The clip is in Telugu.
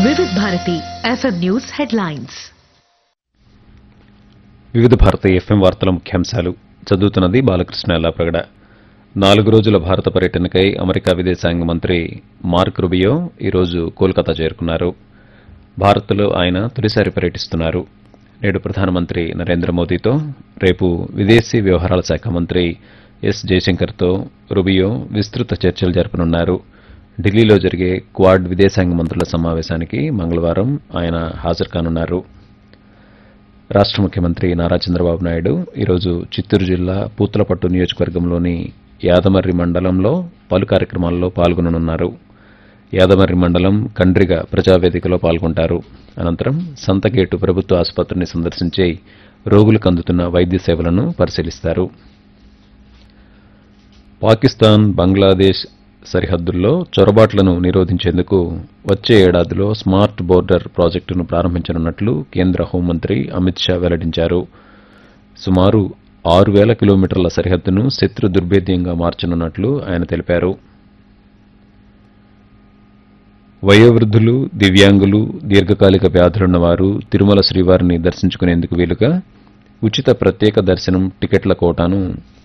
వివిధ భారతి ఎఫ్ఎం న్యూస్ హెడ్లైన్స్ వివిధ భారత ఎఫ్ఎం వార్తల ముఖ్యాంశాలు చదువుతున్నది బాలకృష్ణ ఎల్లాప్రగడ నాలుగు రోజుల భారత పర్యటనకై అమెరికా విదేశాంగ మంత్రి మార్క్ రుబియో ఈరోజు కోల్కతా చేరుకున్నారు భారత్లో ఆయన తొలిసారి పర్యటిస్తున్నారు నేడు ప్రధానమంత్రి నరేంద్ర మోదీతో రేపు విదేశీ వ్యవహారాల శాఖ మంత్రి ఎస్ జయశంకర్తో రుబియో విస్తృత చర్చలు జరపనున్నారు ఢిల్లీలో జరిగే క్వాడ్ విదేశాంగ మంత్రుల సమావేశానికి మంగళవారం ఆయన హాజరు కానున్నారు రాష్ట ముఖ్యమంత్రి నారా చంద్రబాబు నాయుడు ఈరోజు చిత్తూరు జిల్లా పూతలపట్టు నియోజకవర్గంలోని యాదమర్రి మండలంలో పలు కార్యక్రమాల్లో పాల్గొననున్నారు యాదమర్రి మండలం కండ్రిగ ప్రజావేదికలో పాల్గొంటారు అనంతరం సంతగేటు ప్రభుత్వ ఆసుపత్రిని సందర్శించి రోగులకు అందుతున్న వైద్య సేవలను పరిశీలిస్తారు పాకిస్తాన్ బంగ్లాదేశ్ సరిహద్దుల్లో చొరబాట్లను నిరోధించేందుకు వచ్చే ఏడాదిలో స్మార్ట్ బోర్డర్ ప్రాజెక్టును ప్రారంభించనున్నట్లు కేంద్ర హోంమంత్రి అమిత్ షా వెల్లడించారు సుమారు ఆరు వేల కిలోమీటర్ల సరిహద్దును శత్రు దుర్భేద్యంగా మార్చనున్నట్లు ఆయన తెలిపారు వయోవృద్ధులు దివ్యాంగులు దీర్ఘకాలిక వ్యాధులున్న వారు తిరుమల శ్రీవారిని దర్శించుకునేందుకు వీలుగా ఉచిత ప్రత్యేక దర్శనం టికెట్ల కోటాను